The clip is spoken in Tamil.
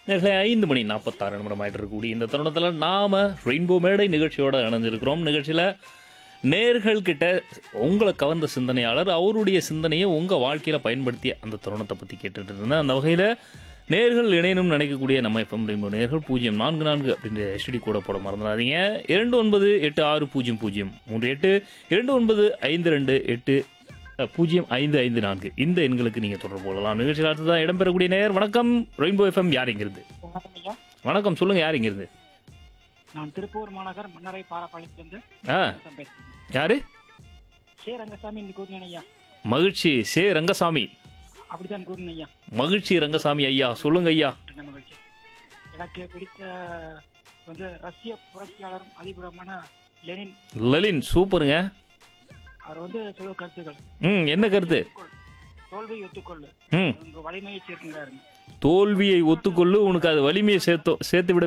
நேரத்தில் ஐந்து மணி நாற்பத்தாறு நிமிடம் ஆகிட்டு இருக்கக்கூடிய இந்த தருணத்தில் நாம் ரெயின்போ மேடை நிகழ்ச்சியோட இணைஞ்சிருக்கிறோம் நிகழ்ச்சியில் நேர்கள் கிட்ட உங்களை கவர்ந்த சிந்தனையாளர் அவருடைய சிந்தனையை உங்கள் வாழ்க்கையில் பயன்படுத்திய அந்த தருணத்தை பற்றி கேட்டுட்டு இருந்தேன் அந்த வகையில் நேர்கள் இணையணும்னு நினைக்கக்கூடிய நம்ம எஃப்எம் ரெயின்போ நேர்கள் பூஜ்ஜியம் நான்கு நான்கு அப்படின்ற எஸ்டி கூட போட மறந்துடாதீங்க இரண்டு ஒன்பது எட்டு ஆறு பூஜ்ஜியம் பூஜ்ஜியம் மூன்று எட்டு இரண்டு ஒன்பது ஐந்து ரெண்டு எட்டு அஹ், பூஜ்ஜியம் ஐந்து ஐந்து நான்கு இந்த எண்களுக்கு நீங்கள் தொடர்பு கொள்ளலாம் நிகழ்ச்சியில் அடுத்ததான் இடம்பெறக்கூடிய நேயர் வணக்கம் ரெயின்போ எஃப்எம் யார் இங்கிருந்து வணக்கம் ஐயா வணக்கம் சொல்லுங்க யார் இங்கிருந்து நான் திருப்பூர் மாநகர் மன்னரை பாரப்பாளையத்திலிருந்து ஆ பேசுறேன் யாரு சே ரங்கசாமி இந்த கூறினேன் ஐயா மகிழ்ச்சி சே ரங்கசாமி அப்படித்தான் கூறினேன் ஐயா மகிழ்ச்சி ரங்கசாமி ஐயா சொல்லுங்க ஐயா என்ன மகிழ்ச்சி எனக்கு பிடித்த வந்து ரஷ்ய புரட்சியாளரும் அதிபரமான லெனின் லலின் சூப்பருங்க அவர் வந்து சொல்ல கருத்துக்கள் ம் என்ன கருத்து ஒத்துக்கொள். தோல்வியை ஒத்துக்கொள்ளு ம் உங்க வலிமையை சேர்க்கிறாரு தோல்வியை ஒத்துக்கொள்ளு உனக்கு அது வலிமையை சேர்த்தோ சேர்த்து விட